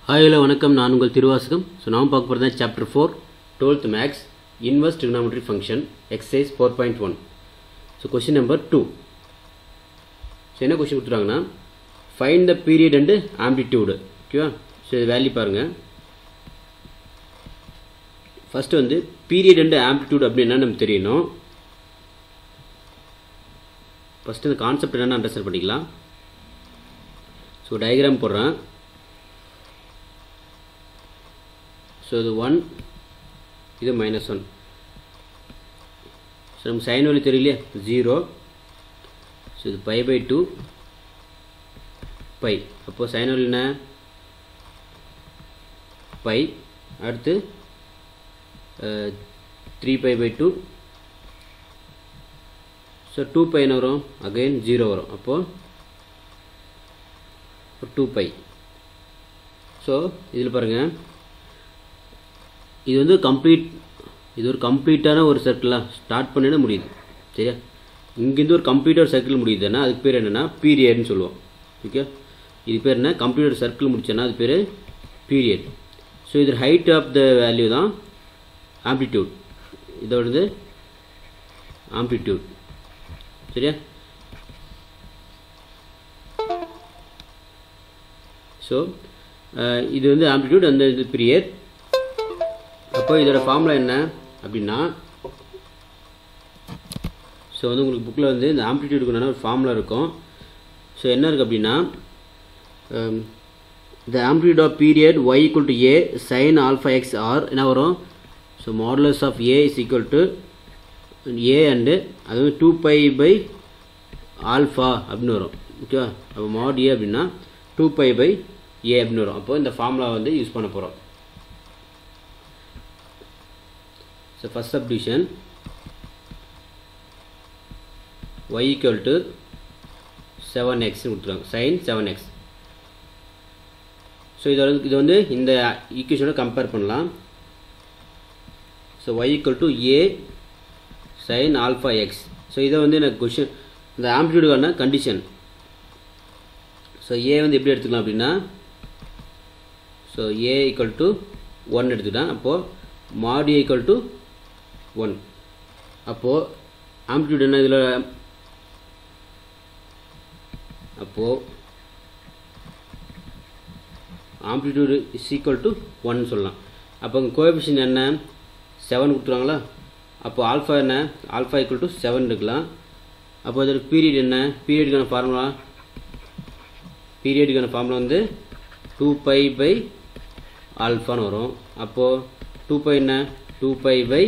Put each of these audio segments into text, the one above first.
hi hello வணக்கம் நான் உங்கள் திருவாசகம் ஸோ நாம் பார்க்க போகிறது chapter four twelfth maths inverse trigonometry function exercise four point one so question number two so என்ன கொஷின் கொடுத்துருவாங்கன்னா find the period and amplitude ஓகேவா ஸோ இது வேல்யூ பாருங்கள் ஃபஸ்ட்டு வந்து பீரியட் அண்டு ஆம்பிடியூட் அப்படின்னா நமக்கு தெரியணும் ஃபஸ்ட்டு இந்த கான்செப்ட் என்னென்னு அண்டர்ஸ்டாண்ட் பண்ணிக்கலாம் ஸோ டயக்ராம் போடுறேன் ஸோ இது ஒன் இது மைனஸ் ஒன் ஸோ நம்ம சைன் வழி தெரியலையே ஜீரோ ஸோ இது பை பை டூ பை அப்போது சைன் வழி என்ன பை அடுத்து three pi pi two so two pi என்ன வரும் அகைன் ஜீரோ வரும் அப்போது டூ பை ஸோ இதில் பாருங்கள் இது வந்து கம்ப்ளீட் இது ஒரு கம்ப்ளீட்டான ஒரு சர்க்கிளாக ஸ்டார்ட் பண்ணிட முடியுது சரியா இங்கேருந்து ஒரு கம்ப்ளீட்டாக ஒரு சர்க்கிள் முடியுதுன்னா அதுக்கு பேர் என்னென்னா பீரியட்னு சொல்லுவோம் ஓகே இது பேர் என்ன கம்ப்ளீட் சர்க்கிள் முடிச்சோன்னா அது பேர் பீரியட் ஸோ இது ஹைட் ஆஃப் த வேல்யூ தான் ஆம்ப்ளிடியூட் இதோடது ஆம்ப்ளிடியூட் சரியா ஸோ இது வந்து ஆம்ப்ளிடியூட் அந்த இது பீரியட் அப்போ இதோட ஃபார்முலா என்ன அப்படின்னா ஸோ வந்து உங்களுக்கு புக்கில் வந்து இந்த ஆம்ப்ளிடியூடுக்கு ஒரு ஃபார்முலா இருக்கும் ஸோ என்ன இருக்குது அப்படின்னா the amplitude of period Y equal to A sine alpha X or என்ன வரும் so modulus of A is equal to A and அது வந்து டூ பை பை ஆல்ஃபா அப்படின்னு வரும் ஓகேவா அப்போ மாட் ஏ அப்படின்னா டூ பை பை ஏ அப்படின்னு வரும் அப்போ இந்த ஃபார்முலா வந்து யூஸ் பண்ண போகிறோம் so first subdivision y equal to 7x கொடுத்துருவாங்க sin 7x ஸோ இதை வந்து இது வந்து இந்த ஈக்குவேஷனோட கம்பேர் பண்ணலாம் so y equal to a sin alpha x so இதை வந்து எனக்கு கொஷின் இந்த ஆம்பிடியூடுக்கான கண்டிஷன் ஸோ ஏ வந்து எப்படி எடுத்துக்கலாம் அப்படின்னா so A equal to one எடுத்துக்கிட்டேன் அப்போது மாடி ஈக்குவல் டு ஒன் அப்போது ஆம்பிடியூட் என்ன இதில் அப்போது amplitude is equal to one சொல்லலாம் அப்போ உங்கள் கோஎஃபிஷியன் என்ன செவன் கொடுத்துருவாங்களா அப்போ ஆல்ஃபா என்ன ஆல்ஃபா ஈக்குவல் டு செவன் இருக்கலாம் அப்போ இதோட பீரியட் என்ன பீரியடுக்கான ஃபார்முலா பீரியடுக்கான ஃபார்முலா வந்து டூ பை பை ஆல்ஃபான்னு வரும் அப்போது டூ பை என்ன two pi pi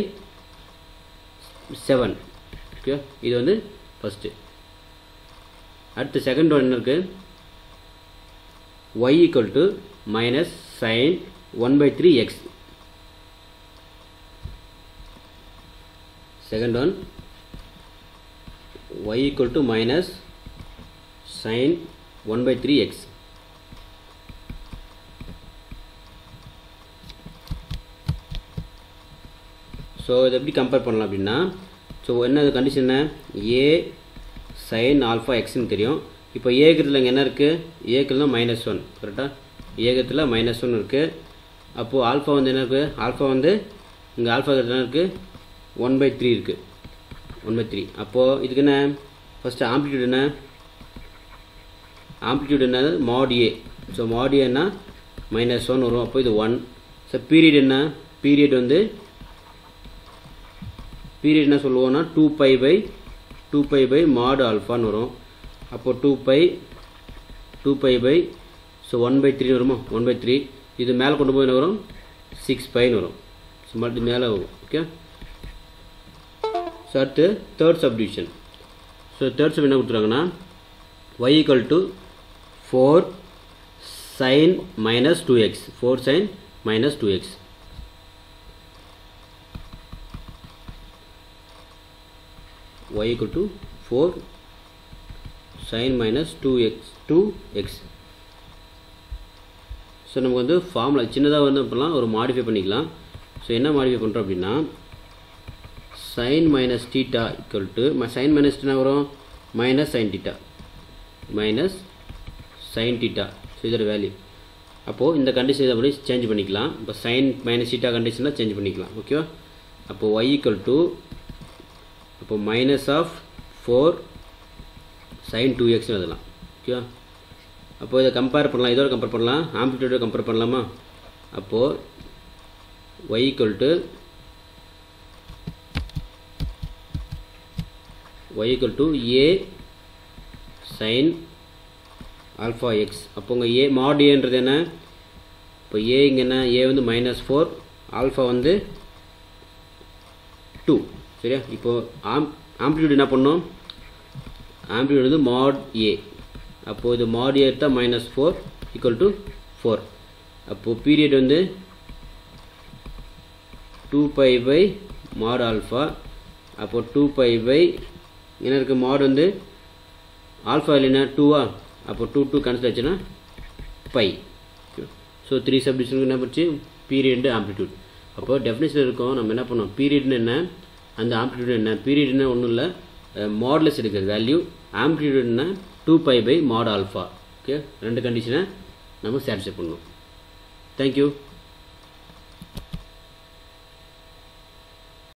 seven okay இது வந்து ஃபஸ்ட்டு அடுத்து செகண்ட் ஒன் என்ன இருக்குது Y equal to minus sine one by three X second one Y equal to minus sine one by three X so இதை எப்படி compare பண்ணலாம் அப்படின்னா ஸோ என்ன கண்டிஷன் என்ன ஏ சைன் ஆல்ஃபா எக்ஸ்னு தெரியும் இப்போ ஏகத்தில் இங்கே என்ன இருக்குது ஏக்கில் தான் மைனஸ் ஒன் கரெக்டாக ஏகத்தில் மைனஸ் ஒன் இருக்குது அப்போது ஆல்ஃபா வந்து என்ன இருக்குது ஆல்ஃபா வந்து இங்கே ஆல்ஃபா என்ன இருக்குது ஒன் பை த்ரீ இருக்குது ஒன் பை த்ரீ அப்போது இதுக்கு என்ன ஃபஸ்ட்டு ஆம்ப்ளிடியூட் என்ன ஆம்ப்ளிடியூட் என்ன மாட் ஏ ஸோ மாட் ஏன்னா மைனஸ் ஒன் வரும் அப்போ இது ஒன் ஸோ பீரியட் என்ன பீரியட் வந்து பீரியட் என்ன சொல்லுவோம்னா two pi pi two pi pi mod ஆல்ஃபான்னு வரும் அப்போது two pi two pi pi so one by three வருமா ஒன் பை த்ரீ இது மேலே கொண்டு போய் என்ன வரும் சிக்ஸ் பைன்னு வரும் ஸோ மறுபடியும் மேலே வரும் ஓகே ஸோ அடுத்து third subdivision so third sub என்ன கொடுத்துருவாங்கன்னா Y equal to four sine minus two X four sine minus two X y equal to 4 sin minus 2x 2x so நமக்கு வந்து ஃபார்முலா சின்னதாக வந்து பண்ணலாம் ஒரு மாடிஃபை பண்ணிக்கலாம் ஸோ என்ன மாடிஃபை பண்ணுறோம் அப்படின்னா sine minus theta equal to sine minus என்ன வரும் minus sine theta minus sine theta so இதோட வேல்யூ அப்போது இந்த கண்டிஷன் இதை அப்படி சேஞ்ச் பண்ணிக்கலாம் இப்போ சைன் மைனஸ் சீட்டா கண்டிஷனில் சேஞ்ச் பண்ணிக்கலாம் ஓகேவா அப்போது ஒய் ஈக்குவல் டு அப்போ minus of four sine two எக்ஸ்னு எழுதலாம் ஓகேவா அப்போது இதை கம்பேர் பண்ணலாம் இதோட கம்பேர் பண்ணலாம் ஆம்பிளிட்யூடோட கம்பேர் பண்ணலாமா அப்போது Y equal to y equal to a sin alpha x அப்போ உங்கள் ஏ mod ஏன்றது என்ன இப்போ ஏ இங்கே என்ன ஏ வந்து மைனஸ் ஃபோர் ஆல்ஃபா வந்து டூ சரியா இப்போ ஆம் ஆம்ப்ளிடியூட் என்ன பண்ணோம் ஆம்ப்ளிடியூட் வந்து mod ஏ அப்போது இது mod ஏ எடுத்தால் minus four equal to four அப்போது பீரியட் வந்து two pi pi mod alpha அப்போது டூ பை பை என்ன இருக்குது மாட் வந்து ஆல்ஃபா இல்லைன்னா டூவா அப்போ டூ டூ கேன்சல் ஆச்சுன்னா பை ஸோ த்ரீ சப்டிஷனுக்கு என்ன பண்ணுச்சு பீரியட் ஆம்ப்ளிடியூட் அப்போ டெஃபினேஷன் இருக்கும் நம்ம என்ன பண்ணோம் பீரியட்னு என்ன அந்த ஆம்ப்ளிடியூட் என்ன பீரியட்னா ஒன்றும் இல்லை மாடலஸ் எடுக்கிறது வேல்யூ ஆம்ப்ளிடியூட்னா two pi pi mod alpha okay ரெண்டு கண்டிஷனை நம்ம சாட்டிஸ்ஃபை பண்ணணும் தேங்க்யூ